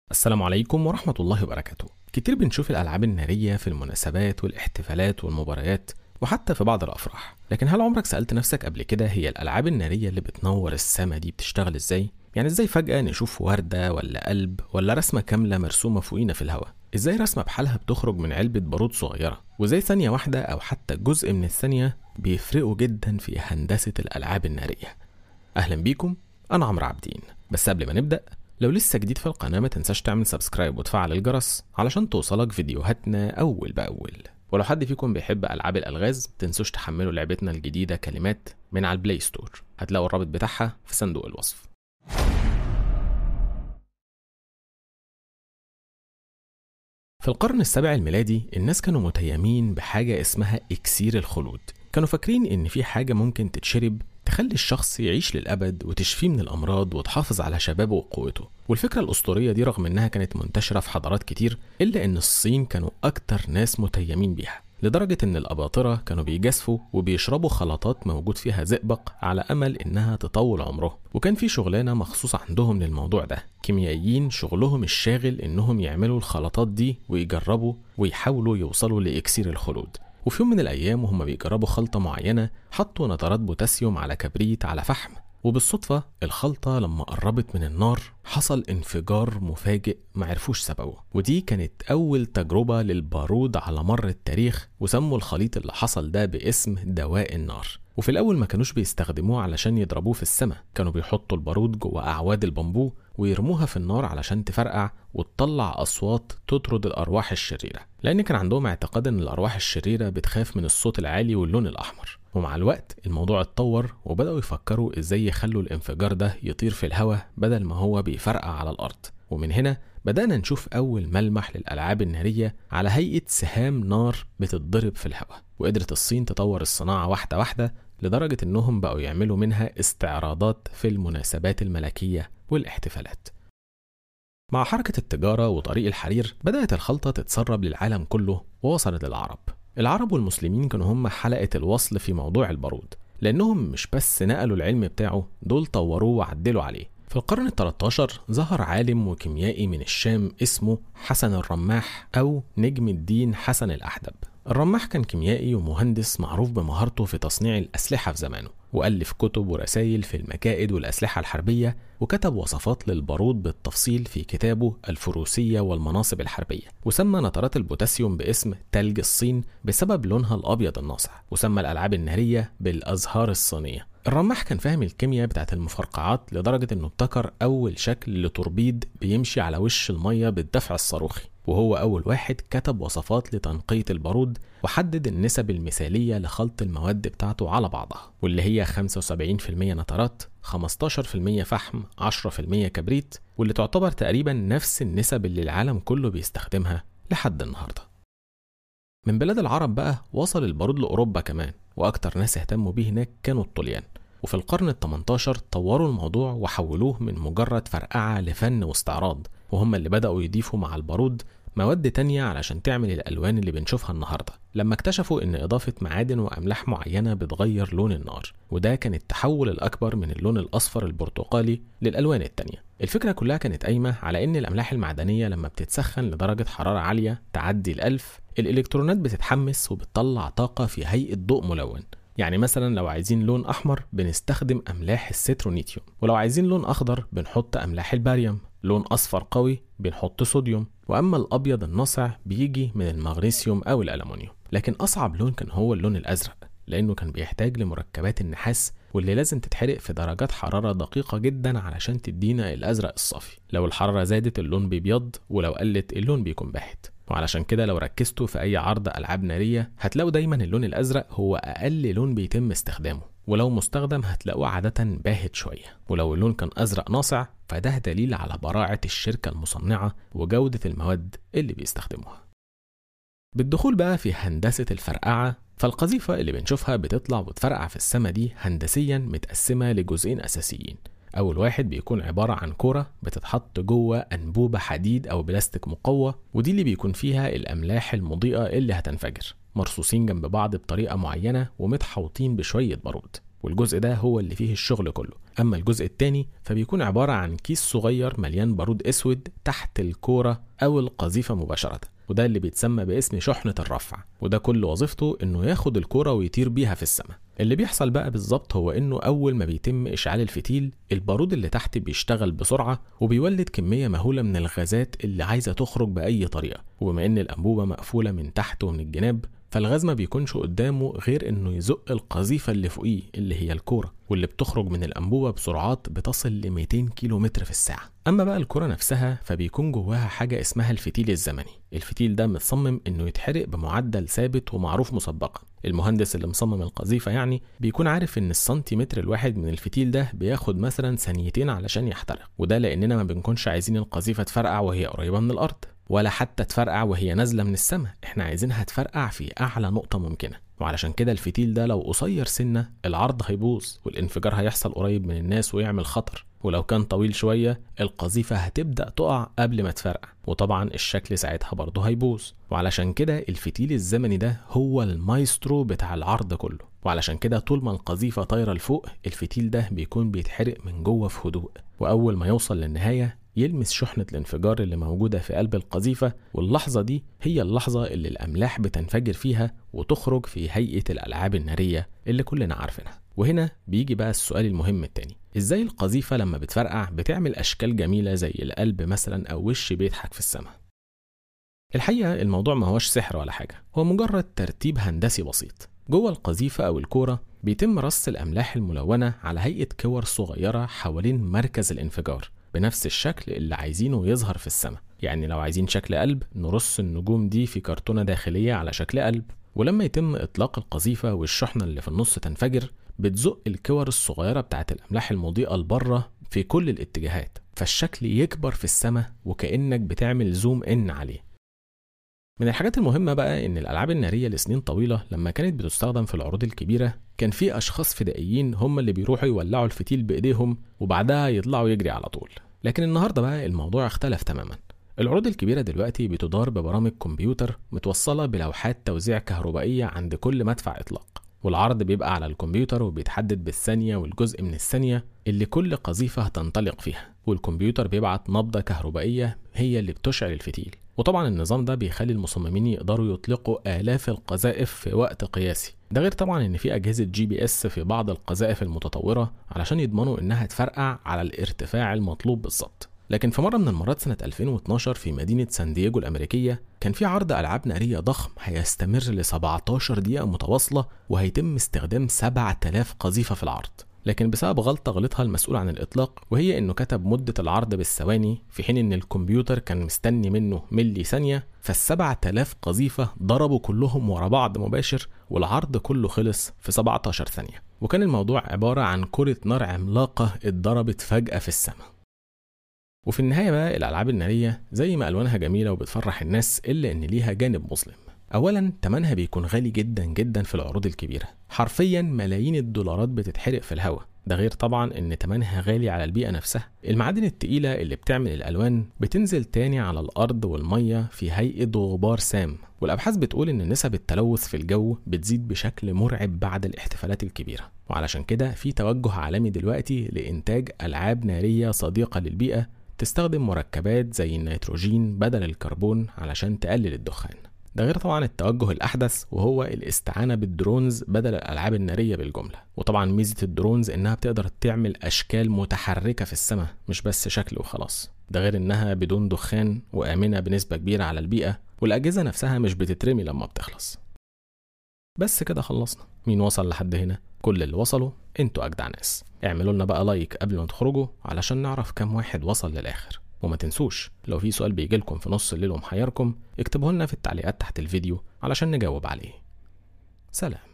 السلام عليكم ورحمة الله وبركاته كتير بنشوف الألعاب النارية في المناسبات والاحتفالات والمباريات وحتى في بعض الأفراح لكن هل عمرك سألت نفسك قبل كده هي الألعاب النارية اللي بتنور السما دي بتشتغل إزاي؟ يعني إزاي فجأة نشوف وردة ولا قلب ولا رسمة كاملة مرسومة فوقينا في الهواء؟ إزاي رسمة بحالها بتخرج من علبة بارود صغيرة؟ وإزاي ثانية واحدة أو حتى جزء من الثانية بيفرقوا جدا في هندسة الألعاب النارية؟ أهلا بيكم أنا عمرو عابدين بس قبل ما نبدأ لو لسه جديد في القناة ما تنساش تعمل سبسكرايب وتفعل الجرس علشان توصلك فيديوهاتنا أول بأول ولو حد فيكم بيحب ألعاب الألغاز تنسوش تحملوا لعبتنا الجديدة كلمات من على البلاي ستور هتلاقوا الرابط بتاعها في صندوق الوصف في القرن السابع الميلادي الناس كانوا متيمين بحاجة اسمها إكسير الخلود كانوا فاكرين إن في حاجة ممكن تتشرب تخلي الشخص يعيش للأبد وتشفيه من الأمراض وتحافظ على شبابه وقوته والفكرة الأسطورية دي رغم إنها كانت منتشرة في حضارات كتير إلا إن الصين كانوا أكتر ناس متيمين بيها لدرجة إن الأباطرة كانوا بيجازفوا وبيشربوا خلطات موجود فيها زئبق على أمل إنها تطول عمرهم وكان في شغلانة مخصوصة عندهم للموضوع ده كيميائيين شغلهم الشاغل إنهم يعملوا الخلطات دي ويجربوا ويحاولوا يوصلوا لإكسير الخلود وفي يوم من الأيام وهم بيجربوا خلطة معينة حطوا نترات بوتاسيوم على كبريت على فحم وبالصدفة الخلطة لما قربت من النار حصل انفجار مفاجئ معرفوش سببه ودي كانت أول تجربة للبارود على مر التاريخ وسموا الخليط اللي حصل ده باسم دواء النار وفي الأول ما كانوش بيستخدموه علشان يضربوه في السماء كانوا بيحطوا البارود جوه أعواد البامبو ويرموها في النار علشان تفرقع وتطلع أصوات تطرد الأرواح الشريرة لأن كان عندهم اعتقاد إن الأرواح الشريرة بتخاف من الصوت العالي واللون الأحمر ومع الوقت الموضوع اتطور وبدأوا يفكروا إزاي يخلوا الانفجار ده يطير في الهواء بدل ما هو بيفرقع على الأرض ومن هنا بدأنا نشوف أول ملمح للألعاب النارية على هيئة سهام نار بتتضرب في الهواء وقدرت الصين تطور الصناعة واحدة واحدة لدرجة إنهم بقوا يعملوا منها استعراضات في المناسبات الملكية والاحتفالات مع حركة التجارة وطريق الحرير بدأت الخلطة تتسرب للعالم كله ووصلت للعرب العرب والمسلمين كانوا هم حلقة الوصل في موضوع البارود لأنهم مش بس نقلوا العلم بتاعه دول طوروه وعدلوا عليه في القرن ال 13 ظهر عالم وكيميائي من الشام اسمه حسن الرماح أو نجم الدين حسن الأحدب الرماح كان كيميائي ومهندس معروف بمهارته في تصنيع الأسلحة في زمانه وألف كتب ورسائل في المكائد والأسلحة الحربية وكتب وصفات للبارود بالتفصيل في كتابه الفروسية والمناصب الحربية وسمى نترات البوتاسيوم باسم تلج الصين بسبب لونها الأبيض الناصع وسمى الألعاب النارية بالأزهار الصينية الرماح كان فاهم الكيمياء بتاعت المفرقعات لدرجة انه ابتكر أول شكل لتوربيد بيمشي على وش المية بالدفع الصاروخي وهو أول واحد كتب وصفات لتنقية البارود وحدد النسب المثالية لخلط المواد بتاعته على بعضها واللي هي 75% نترات 15% فحم 10% كبريت واللي تعتبر تقريبا نفس النسب اللي العالم كله بيستخدمها لحد النهارده من بلاد العرب بقى وصل البارود لأوروبا كمان وأكتر ناس اهتموا بيه هناك كانوا الطليان وفي القرن ال 18 طوروا الموضوع وحولوه من مجرد فرقعة لفن واستعراض وهم اللي بدأوا يضيفوا مع البارود مواد تانية علشان تعمل الألوان اللي بنشوفها النهاردة لما اكتشفوا إن إضافة معادن وأملاح معينة بتغير لون النار وده كان التحول الأكبر من اللون الأصفر البرتقالي للألوان التانية الفكرة كلها كانت قايمة على إن الأملاح المعدنية لما بتتسخن لدرجة حرارة عالية تعدي الألف الإلكترونات بتتحمس وبتطلع طاقة في هيئة ضوء ملون يعني مثلا لو عايزين لون احمر بنستخدم املاح السترونيتيوم ولو عايزين لون اخضر بنحط املاح الباريوم لون اصفر قوي بنحط صوديوم واما الابيض الناصع بيجي من المغنيسيوم او الالومنيوم لكن اصعب لون كان هو اللون الازرق لانه كان بيحتاج لمركبات النحاس واللي لازم تتحرق في درجات حرارة دقيقة جدا علشان تدينا الأزرق الصافي لو الحرارة زادت اللون بيبيض ولو قلت اللون بيكون باهت وعلشان كده لو ركزتوا في أي عرض ألعاب نارية هتلاقوا دايما اللون الأزرق هو أقل لون بيتم استخدامه ولو مستخدم هتلاقوه عادة باهت شوية ولو اللون كان أزرق ناصع فده دليل على براعة الشركة المصنعة وجودة المواد اللي بيستخدموها بالدخول بقى في هندسة الفرقعة فالقذيفة اللي بنشوفها بتطلع وتفرقع في السما دي هندسيا متقسمة لجزئين أساسيين أول واحد بيكون عبارة عن كرة بتتحط جوه أنبوبة حديد أو بلاستيك مقوى ودي اللي بيكون فيها الأملاح المضيئة اللي هتنفجر مرصوصين جنب بعض بطريقة معينة ومتحوطين بشوية بارود والجزء ده هو اللي فيه الشغل كله أما الجزء التاني فبيكون عبارة عن كيس صغير مليان بارود أسود تحت الكورة أو القذيفة مباشرة وده اللي بيتسمى باسم شحنة الرفع وده كل وظيفته انه ياخد الكرة ويطير بيها في السماء اللي بيحصل بقى بالظبط هو انه اول ما بيتم اشعال الفتيل البارود اللي تحت بيشتغل بسرعة وبيولد كمية مهولة من الغازات اللي عايزة تخرج بأي طريقة وبما ان الأنبوبة مقفولة من تحت ومن الجناب فالغاز ما بيكونش قدامه غير انه يزق القذيفة اللي فوقيه اللي هي الكورة واللي بتخرج من الأنبوبة بسرعات بتصل ل 200 كيلو متر في الساعة أما بقى الكرة نفسها فبيكون جواها حاجة اسمها الفتيل الزمني الفتيل ده متصمم انه يتحرق بمعدل ثابت ومعروف مسبقا المهندس اللي مصمم القذيفة يعني بيكون عارف ان السنتيمتر الواحد من الفتيل ده بياخد مثلا ثانيتين علشان يحترق وده لاننا ما بنكونش عايزين القذيفة تفرقع وهي قريبة من الارض ولا حتى تفرقع وهي نازلة من السماء احنا عايزينها تفرقع في أعلى نقطة ممكنة وعلشان كده الفتيل ده لو قصير سنة العرض هيبوظ والانفجار هيحصل قريب من الناس ويعمل خطر ولو كان طويل شوية القذيفة هتبدأ تقع قبل ما تفرقع وطبعا الشكل ساعتها برضه هيبوظ وعلشان كده الفتيل الزمني ده هو المايسترو بتاع العرض كله وعلشان كده طول ما القذيفة طايرة لفوق الفتيل ده بيكون بيتحرق من جوه في هدوء وأول ما يوصل للنهاية يلمس شحنة الانفجار اللي موجودة في قلب القذيفة واللحظة دي هي اللحظة اللي الأملاح بتنفجر فيها وتخرج في هيئة الألعاب النارية اللي كلنا عارفينها وهنا بيجي بقى السؤال المهم التاني ازاي القذيفة لما بتفرقع بتعمل أشكال جميلة زي القلب مثلا أو وش بيضحك في السماء الحقيقة الموضوع ما هوش سحر ولا حاجة هو مجرد ترتيب هندسي بسيط جوه القذيفة أو الكورة بيتم رص الأملاح الملونة على هيئة كور صغيرة حوالين مركز الانفجار بنفس الشكل اللي عايزينه يظهر في السماء يعني لو عايزين شكل قلب نرص النجوم دي في كرتونة داخلية على شكل قلب ولما يتم إطلاق القذيفة والشحنة اللي في النص تنفجر بتزق الكور الصغيرة بتاعت الأملاح المضيئة لبره في كل الاتجاهات فالشكل يكبر في السماء وكأنك بتعمل زوم إن عليه من الحاجات المهمة بقى إن الألعاب النارية لسنين طويلة لما كانت بتستخدم في العروض الكبيرة كان في أشخاص فدائيين هم اللي بيروحوا يولعوا الفتيل بإيديهم وبعدها يطلعوا يجري على طول لكن النهاردة بقى الموضوع اختلف تماما العروض الكبيرة دلوقتي بتدار ببرامج كمبيوتر متوصلة بلوحات توزيع كهربائية عند كل مدفع إطلاق والعرض بيبقى على الكمبيوتر وبيتحدد بالثانية والجزء من الثانية اللي كل قذيفة هتنطلق فيها والكمبيوتر بيبعت نبضة كهربائية هي اللي بتشعل الفتيل وطبعا النظام ده بيخلي المصممين يقدروا يطلقوا آلاف القذائف في وقت قياسي ده غير طبعا ان في اجهزه جي بي اس في بعض القذائف المتطوره علشان يضمنوا انها تفرقع على الارتفاع المطلوب بالظبط لكن في مرة من المرات سنة 2012 في مدينة سان دييجو الأمريكية كان في عرض ألعاب نارية ضخم هيستمر ل 17 دقيقة متواصلة وهيتم استخدام 7000 قذيفة في العرض لكن بسبب غلطة غلطها المسؤول عن الإطلاق وهي إنه كتب مدة العرض بالثواني في حين إن الكمبيوتر كان مستني منه ملي ثانية فالسبعة آلاف قذيفة ضربوا كلهم ورا بعض مباشر والعرض كله خلص في 17 ثانية وكان الموضوع عبارة عن كرة نار عملاقة اتضربت فجأة في السماء وفي النهاية بقى الألعاب النارية زي ما ألوانها جميلة وبتفرح الناس إلا إن ليها جانب مظلم أولا تمنها بيكون غالي جدا جدا في العروض الكبيرة حرفيا ملايين الدولارات بتتحرق في الهواء ده غير طبعا ان تمنها غالي على البيئة نفسها المعادن التقيلة اللي بتعمل الألوان بتنزل تاني على الأرض والمية في هيئة غبار سام والأبحاث بتقول إن نسب التلوث في الجو بتزيد بشكل مرعب بعد الاحتفالات الكبيرة وعلشان كده في توجه عالمي دلوقتي لإنتاج ألعاب نارية صديقة للبيئة تستخدم مركبات زي النيتروجين بدل الكربون علشان تقلل الدخان ده غير طبعا التوجه الأحدث وهو الاستعانة بالدرونز بدل الألعاب النارية بالجملة وطبعا ميزة الدرونز إنها بتقدر تعمل أشكال متحركة في السماء مش بس شكل وخلاص ده غير إنها بدون دخان وآمنة بنسبة كبيرة على البيئة والأجهزة نفسها مش بتترمي لما بتخلص بس كده خلصنا مين وصل لحد هنا كل اللي وصلوا انتوا اجدع ناس اعملوا لنا بقى لايك قبل ما تخرجوا علشان نعرف كام واحد وصل للاخر وما تنسوش لو في سؤال بيجيلكم في نص الليل ومحيركم اكتبوه لنا في التعليقات تحت الفيديو علشان نجاوب عليه سلام